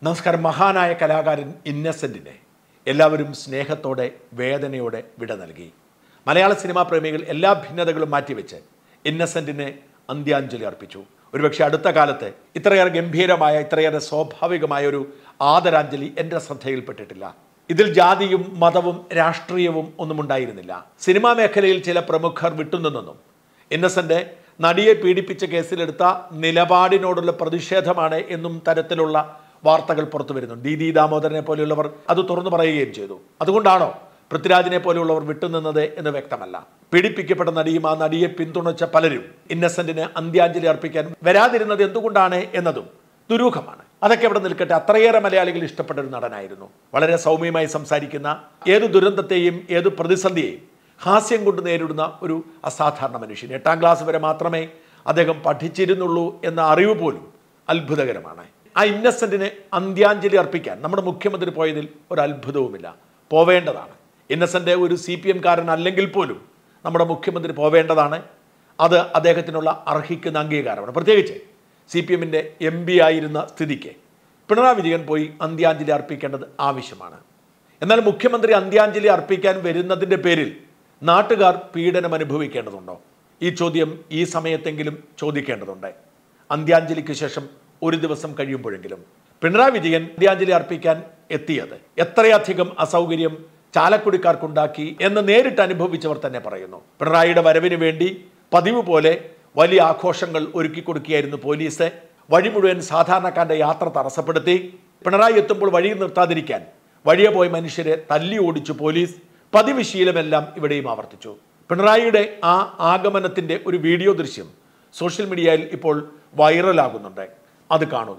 നമസ്കാരം മഹാനായ കലാകാരൻ ഇന്നസെന്റിനെ എല്ലാവരും സ്നേഹത്തോടെ വേദനയോടെ വിട നൽകി മലയാള സിനിമാ പ്രേമികൾ എല്ലാ ഭിന്നതകളും മാറ്റിവെച്ച് ഇന്നസെന്റിനെ അന്ത്യാഞ്ജലി അർപ്പിച്ചു ഒരുപക്ഷെ അടുത്ത കാലത്ത് ഇത്രയേറെ ഗംഭീരമായ ഇത്രയേറെ സ്വാഭാവികമായ ഒരു ആദരാഞ്ജലി എൻ്റെ ശ്രദ്ധയിൽപ്പെട്ടിട്ടില്ല ഇതിൽ ജാതിയും മതവും രാഷ്ട്രീയവും ഒന്നും ഉണ്ടായിരുന്നില്ല സിനിമാ മേഖലയിൽ ചില പ്രമുഖർ വിട്ടുനിന്നെന്നും ഇന്നസെന്റ് നടിയെ പീഡിപ്പിച്ച കേസിലെടുത്ത നിലപാടിനോടുള്ള പ്രതിഷേധമാണ് എന്നും തരത്തിലുള്ള വാർത്തകൾ പുറത്തു വരുന്നു ഡി ഡി ദാമോദരനെ പോലെയുള്ളവർ അത് തുറന്നു പറയുകയും ചെയ്തു അതുകൊണ്ടാണോ പൃഥ്വിരാജിനെ പോലെയുള്ളവർ വിട്ടുനിന്നത് എന്ന് വ്യക്തമല്ല പീഡിപ്പിക്കപ്പെട്ട നടിയും ആ നടിയെ പിന്തുണച്ച പലരും ഇന്നസെന്റിന് അന്ത്യാഞ്ജലി അർപ്പിക്കാൻ വരാതിരുന്നത് എന്തുകൊണ്ടാണ് എന്നതും ദുരൂഹമാണ് അതൊക്കെ ഇവിടെ നിൽക്കട്ടെ അത്രയേറെ മലയാളികൾ ഇഷ്ടപ്പെട്ട ഒരു നടനായിരുന്നു വളരെ സൗമ്യമായി സംസാരിക്കുന്ന ഏത് ദുരന്തത്തെയും ഏത് പ്രതിസന്ധിയെയും ഹാസ്യം കൊണ്ട് നേരിടുന്ന ഒരു അസാധാരണ മനുഷ്യൻ എട്ടാം ക്ലാസ് വരെ മാത്രമേ അദ്ദേഹം പഠിച്ചിരുന്നുള്ളൂ എന്ന അറിവ് പോലും അത്ഭുതകരമാണ് ആ ഇന്നസെന്റിന് അന്ത്യാഞ്ജലി അർപ്പിക്കാൻ നമ്മുടെ മുഖ്യമന്ത്രി പോയതിൽ ഒരു അത്ഭുതവുമില്ല പോവേണ്ടതാണ് ഇന്നസെന്റ് ഒരു സി പി എംകാരൻ അല്ലെങ്കിൽ പോലും നമ്മുടെ മുഖ്യമന്ത്രി പോവേണ്ടതാണ് അത് അദ്ദേഹത്തിനുള്ള അർഹിക്കുന്ന അംഗീകാരമാണ് പ്രത്യേകിച്ച് സി പി എമ്മിൻ്റെ എം പി ആയിരുന്ന സ്ഥിതിക്ക് പിണറായി വിജയൻ പോയി അന്ത്യാഞ്ജലി അർപ്പിക്കേണ്ടത് ആവശ്യമാണ് എന്നാൽ മുഖ്യമന്ത്രി അന്ത്യാഞ്ജലി അർപ്പിക്കാൻ വരുന്നതിൻ്റെ പേരിൽ നാട്ടുകാർ പീഡനം അനുഭവിക്കേണ്ടതുണ്ടോ ഈ ചോദ്യം ഈ സമയത്തെങ്കിലും ചോദിക്കേണ്ടതുണ്ട് അന്ത്യാഞ്ജലിക്ക് ശേഷം ഒരു ദിവസം കഴിയുമ്പോഴെങ്കിലും പിണറായി വിജയൻ അന്ത്യാഞ്ജലി അർപ്പിക്കാൻ എത്തിയത് എത്രയധികം അസൗകര്യം ചാലക്കുടിക്കാർക്കുണ്ടാക്കി എന്ന് നേരിട്ട് അനുഭവിച്ചവർ തന്നെ പറയുന്നു പിണറായിയുടെ വരവിന് വേണ്ടി പതിവ് പോലെ വലിയ ആഘോഷങ്ങൾ ഒരുക്കി കൊടുക്കുകയായിരുന്നു പോലീസ് വഴി മുഴുവൻ സാധാരണക്കാരന്റെ യാത്ര തടസ്സപ്പെടുത്തി പിണറായി എത്തുമ്പോൾ വഴി നിർത്താതിരിക്കാൻ വഴിയെ പോയ മനുഷ്യരെ തല്ലി ഓടിച്ചു പോലീസ് പതിവ് ശീലമെല്ലാം ഇവിടെയും ആവർത്തിച്ചു പിണറായിയുടെ ആ ആഗമനത്തിന്റെ ഒരു വീഡിയോ ദൃശ്യം സോഷ്യൽ മീഡിയയിൽ ഇപ്പോൾ വൈറലാകുന്നുണ്ട് അത് കാണുക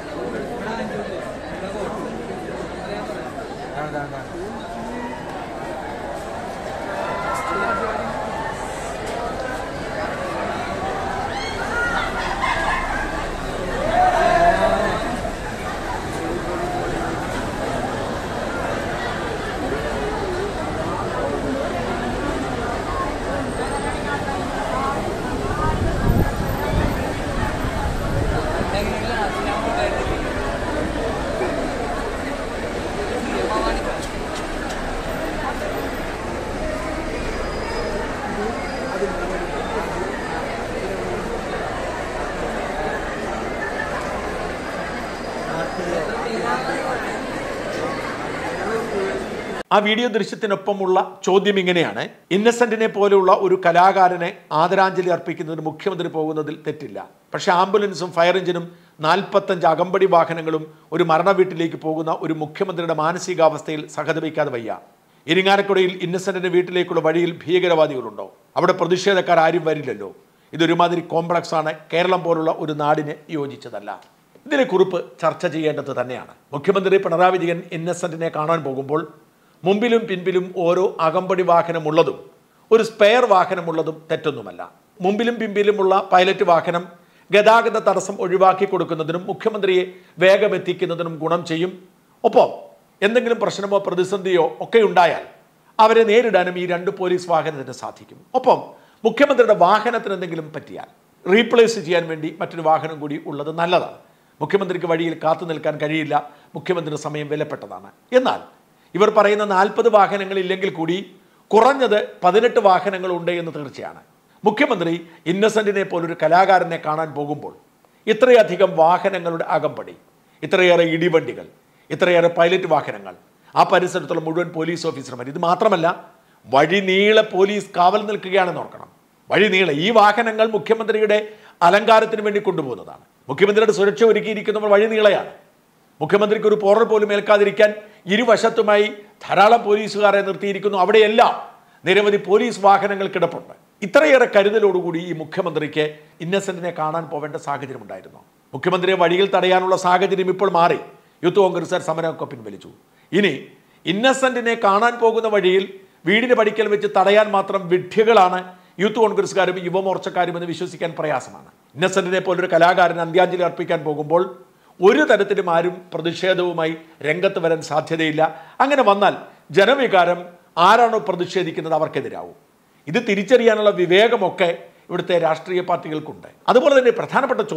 ആ വീഡിയോ ദൃശ്യത്തിനൊപ്പമുള്ള ചോദ്യം ഇങ്ങനെയാണ് ഇന്നസെന്റിനെ പോലെയുള്ള ഒരു കലാകാരനെ ആദരാഞ്ജലി അർപ്പിക്കുന്നതിന് മുഖ്യമന്ത്രി പോകുന്നതിൽ തെറ്റില്ല പക്ഷേ ആംബുലൻസും ഫയർ എഞ്ചിനും നാൽപ്പത്തഞ്ച് അകമ്പടി വാഹനങ്ങളും ഒരു മരണ വീട്ടിലേക്ക് പോകുന്ന ഒരു മുഖ്യമന്ത്രിയുടെ മാനസികാവസ്ഥയിൽ സഹതപിക്കാതെ വയ്യ ഇരിങ്ങാലക്കുടയിൽ ഇന്നസെന്റിന്റെ വീട്ടിലേക്കുള്ള വഴിയിൽ ഭീകരവാദികളുണ്ടോ അവിടെ പ്രതിഷേധക്കാർ ആരും വരില്ലല്ലോ ഇതൊരുമാതിരി കോംപ്ലക്സ് ആണ് കേരളം പോലുള്ള ഒരു നാടിന് യോജിച്ചതല്ല ഇതിനെ കുറിപ്പ് ചർച്ച ചെയ്യേണ്ടത് തന്നെയാണ് മുഖ്യമന്ത്രി പിണറായി വിജയൻ ഇന്നസെന്റിനെ കാണാൻ പോകുമ്പോൾ മുമ്പിലും പിൻപിലും ഓരോ അകമ്പടി വാഹനമുള്ളതും ഒരു സ്പെയർ വാഹനമുള്ളതും തെറ്റൊന്നുമല്ല മുമ്പിലും പിമ്പിലുമുള്ള പൈലറ്റ് വാഹനം ഗതാഗത തടസ്സം ഒഴിവാക്കി കൊടുക്കുന്നതിനും മുഖ്യമന്ത്രിയെ വേഗം എത്തിക്കുന്നതിനും ഗുണം ചെയ്യും ഒപ്പം എന്തെങ്കിലും പ്രശ്നമോ പ്രതിസന്ധിയോ ഒക്കെ ഉണ്ടായാൽ അവരെ നേരിടാനും ഈ രണ്ട് പോലീസ് വാഹനത്തിന് സാധിക്കും ഒപ്പം മുഖ്യമന്ത്രിയുടെ വാഹനത്തിന് എന്തെങ്കിലും പറ്റിയാൽ റീപ്ലേസ് ചെയ്യാൻ വേണ്ടി മറ്റൊരു വാഹനം കൂടി ഉള്ളത് നല്ലതാണ് മുഖ്യമന്ത്രിക്ക് വഴിയിൽ കാത്തു നിൽക്കാൻ കഴിയില്ല മുഖ്യമന്ത്രിയുടെ സമയം വിലപ്പെട്ടതാണ് എന്നാൽ ഇവർ പറയുന്ന നാൽപ്പത് വാഹനങ്ങൾ ഇല്ലെങ്കിൽ കൂടി കുറഞ്ഞത് പതിനെട്ട് വാഹനങ്ങളുണ്ട് എന്ന് തീർച്ചയാണ് മുഖ്യമന്ത്രി ഇന്നസെന്റിനെ പോലൊരു കലാകാരനെ കാണാൻ പോകുമ്പോൾ ഇത്രയധികം വാഹനങ്ങളുടെ അകമ്പടി ഇത്രയേറെ ഇടിവണ്ടികൾ ഇത്രയേറെ പൈലറ്റ് വാഹനങ്ങൾ ആ പരിസരത്തുള്ള മുഴുവൻ പോലീസ് ഓഫീസർമാർ ഇത് മാത്രമല്ല വഴി നീളെ പോലീസ് കാവൽ നിൽക്കുകയാണെന്ന് ഓർക്കണം വഴി നീളെ ഈ വാഹനങ്ങൾ മുഖ്യമന്ത്രിയുടെ അലങ്കാരത്തിന് വേണ്ടി കൊണ്ടുപോകുന്നതാണ് മുഖ്യമന്ത്രിയുടെ സുരക്ഷ ഒരുക്കിയിരിക്കുന്നവർ വഴി നീളെയാണ് മുഖ്യമന്ത്രിക്ക് ഒരു പോറൽ പോലും ഏൽക്കാതിരിക്കാൻ ഇരുവശത്തുമായി ധാരാളം പോലീസുകാരെ നിർത്തിയിരിക്കുന്നു അവിടെയെല്ലാം നിരവധി പോലീസ് വാഹനങ്ങൾ കിടപ്പുണ്ട് ഇത്രയേറെ കരുതലോടുകൂടി ഈ മുഖ്യമന്ത്രിക്ക് ഇന്നസെന്റിനെ കാണാൻ പോവേണ്ട സാഹചര്യം ഉണ്ടായിരുന്നു മുഖ്യമന്ത്രിയെ വഴിയിൽ തടയാനുള്ള സാഹചര്യം ഇപ്പോൾ മാറി യൂത്ത് കോൺഗ്രസ്സുകാർ സമരമൊക്കെ പിൻവലിച്ചു ഇനി ഇന്നസെന്റിനെ കാണാൻ പോകുന്ന വഴിയിൽ വീടിന് പടിക്കൽ വെച്ച് തടയാൻ മാത്രം വിഡ്ഢികളാണ് യൂത്ത് കോൺഗ്രസ്സുകാരും യുവമോർച്ചക്കാരും എന്ന് വിശ്വസിക്കാൻ പ്രയാസമാണ് ഇന്നസെന്റിനെ പോലൊരു കലാകാരൻ അന്ത്യാഞ്ജലി അർപ്പിക്കാൻ പോകുമ്പോൾ ഒരു തരത്തിലും ആരും പ്രതിഷേധവുമായി രംഗത്ത് വരാൻ സാധ്യതയില്ല അങ്ങനെ വന്നാൽ ജനവികാരം ആരാണോ പ്രതിഷേധിക്കുന്നത് അവർക്കെതിരാവും ഇത് തിരിച്ചറിയാനുള്ള വിവേകമൊക്കെ ഇവിടുത്തെ രാഷ്ട്രീയ പാർട്ടികൾക്കുണ്ട് അതുപോലെ തന്നെ പ്രധാനപ്പെട്ട ചോദ്യം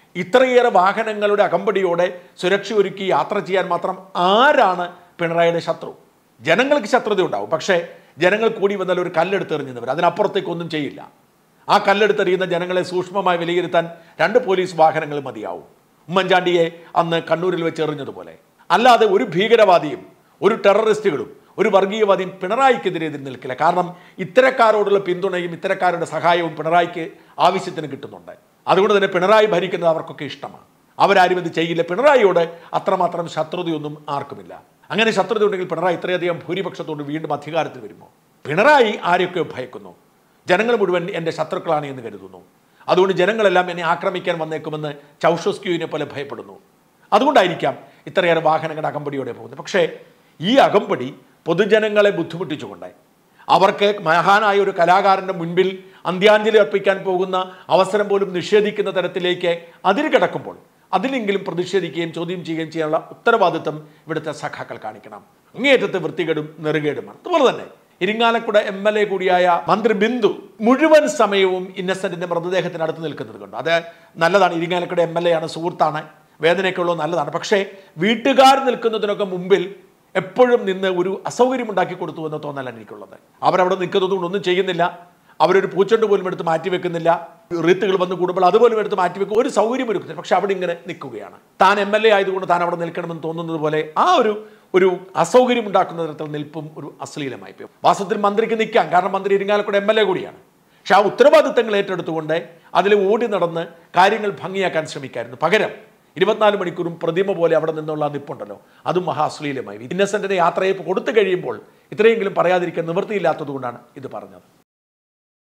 ഇത്രയേറെ വാഹനങ്ങളുടെ അകമ്പടിയോടെ സുരക്ഷ ഒരുക്കി യാത്ര ചെയ്യാൻ മാത്രം ആരാണ് പിണറായിയുടെ ശത്രു ജനങ്ങൾക്ക് ശത്രുത ഉണ്ടാവും പക്ഷേ ജനങ്ങൾ കൂടി വന്നാൽ ഒരു കല്ലെടുത്ത് എറിഞ്ഞവർ അതിനപ്പുറത്തേക്കൊന്നും ചെയ്യില്ല ആ കല്ലെടുത്തെറിയുന്ന ജനങ്ങളെ സൂക്ഷ്മമായി വിലയിരുത്താൻ രണ്ട് പോലീസ് വാഹനങ്ങൾ മതിയാവും ഉമ്മൻചാണ്ടിയെ അന്ന് കണ്ണൂരിൽ വെച്ച് എറിഞ്ഞതുപോലെ അല്ലാതെ ഒരു ഭീകരവാദിയും ഒരു ടെററിസ്റ്റുകളും ഒരു വർഗീയവാദിയും പിണറായിക്കെതിരെ എതിര് നിൽക്കില്ല കാരണം ഇത്തരക്കാരോടുള്ള പിന്തുണയും ഇത്തരക്കാരുടെ സഹായവും പിണറായിക്ക് ആവശ്യത്തിന് കിട്ടുന്നുണ്ട് അതുകൊണ്ട് തന്നെ പിണറായി ഭരിക്കുന്നത് അവർക്കൊക്കെ ഇഷ്ടമാണ് അവരാരും ഇത് ചെയ്യില്ല പിണറായിയോട് അത്രമാത്രം ശത്രുതയൊന്നും ആർക്കുമില്ല അങ്ങനെ ശത്രുത ഉണ്ടെങ്കിൽ പിണറായി ഇത്രയധികം ഭൂരിപക്ഷത്തോട് വീണ്ടും അധികാരത്തിൽ വരുമോ പിണറായി ആരെയൊക്കെ ഭയക്കുന്നു ജനങ്ങൾ മുഴുവൻ എൻ്റെ ശത്രുക്കളാണ് എന്ന് കരുതുന്നു അതുകൊണ്ട് ജനങ്ങളെല്ലാം എന്നെ ആക്രമിക്കാൻ വന്നേക്കുമെന്ന് ചൗഷസ്ക്യൂവിനെ പോലെ ഭയപ്പെടുന്നു അതുകൊണ്ടായിരിക്കാം ഇത്രയേറെ വാഹനങ്ങളുടെ അകമ്പടിയോടെ പോകുന്നത് പക്ഷേ ഈ അകമ്പടി പൊതുജനങ്ങളെ ബുദ്ധിമുട്ടിച്ചുകൊണ്ട് അവർക്ക് മഹാനായ ഒരു കലാകാരൻ്റെ മുൻപിൽ അന്ത്യാഞ്ജലി അർപ്പിക്കാൻ പോകുന്ന അവസരം പോലും നിഷേധിക്കുന്ന തരത്തിലേക്ക് അതിര് കിടക്കുമ്പോൾ അതിലെങ്കിലും പ്രതിഷേധിക്കുകയും ചോദ്യം ചെയ്യുകയും ചെയ്യാനുള്ള ഉത്തരവാദിത്വം ഇവിടുത്തെ സഖാക്കൾ കാണിക്കണം അങ്ങേയറ്റത്തെ വൃത്തികേടും നെറുകേടുമാണ് അതുപോലെ തന്നെ ഇരിങ്ങാലക്കുട എം എൽ എ കൂടിയായ മന്ത്രി ബിന്ദു മുഴുവൻ സമയവും ഇന്നസെന്റിന്റെ മൃതദേഹത്തിനടുത്ത് നിൽക്കുന്നത് കണ്ടു അത് നല്ലതാണ് ഇരിങ്ങാലക്കുട എം എൽ എ ആണ് സുഹൃത്താണ് വേദനയൊക്കെ ഉള്ളത് നല്ലതാണ് പക്ഷേ വീട്ടുകാർ നിൽക്കുന്നതിനൊക്കെ മുമ്പിൽ എപ്പോഴും നിന്ന് ഒരു അസൗകര്യം ഉണ്ടാക്കി കൊടുത്തു എന്ന തോന്നലാണ് എനിക്കുള്ളത് അവരവിടെ നിൽക്കുന്നത് കൊണ്ട് ഒന്നും ചെയ്യുന്നില്ല അവരൊരു പൂച്ചെണ്ട് പോലും എടുത്ത് മാറ്റി വെക്കുന്നില്ല റീത്തുകൾ വന്ന് കൂടുമ്പോൾ അതുപോലും എടുത്ത് മാറ്റി വെക്കും ഒരു സൗകര്യം ഒരുക്കുന്നില്ല പക്ഷെ അവിടെ ഇങ്ങനെ നിൽക്കുകയാണ് താൻ എം എൽ എ ആയതുകൊണ്ട് താൻ അവിടെ നിൽക്കണമെന്ന് തോന്നുന്നത് പോലെ ആ ഒരു ഒരു അസൗകര്യം ഉണ്ടാക്കുന്ന തരത്തിൽ നിൽപ്പും ഒരു അശ്ലീലമായി പോയി വാസ്തവത്തിൽ മന്ത്രിക്ക് നിൽക്കാം കാരണം മന്ത്രി ഇരിങ്ങാലക്കുട എം എൽ എ കൂടിയാണ് പക്ഷെ ആ ഉത്തരവാദിത്തങ്ങൾ ഏറ്റെടുത്തുകൊണ്ട് അതിൽ ഓടി നടന്ന് കാര്യങ്ങൾ ഭംഗിയാക്കാൻ ശ്രമിക്കായിരുന്നു പകരം ഇരുപത്തിനാല് മണിക്കൂറും പ്രതിമ പോലെ അവിടെ നിന്നുള്ള ആ നിപ്പുണ്ടല്ലോ അതും മഹാശ്ലീലമായി ഇന്നസെന്റിന്റെ യാത്രയെ കൊടുത്തു കഴിയുമ്പോൾ ഇത്രയെങ്കിലും പറയാതിരിക്കാൻ നിവൃത്തിയില്ലാത്തതുകൊണ്ടാണ് ഇത് പറഞ്ഞത്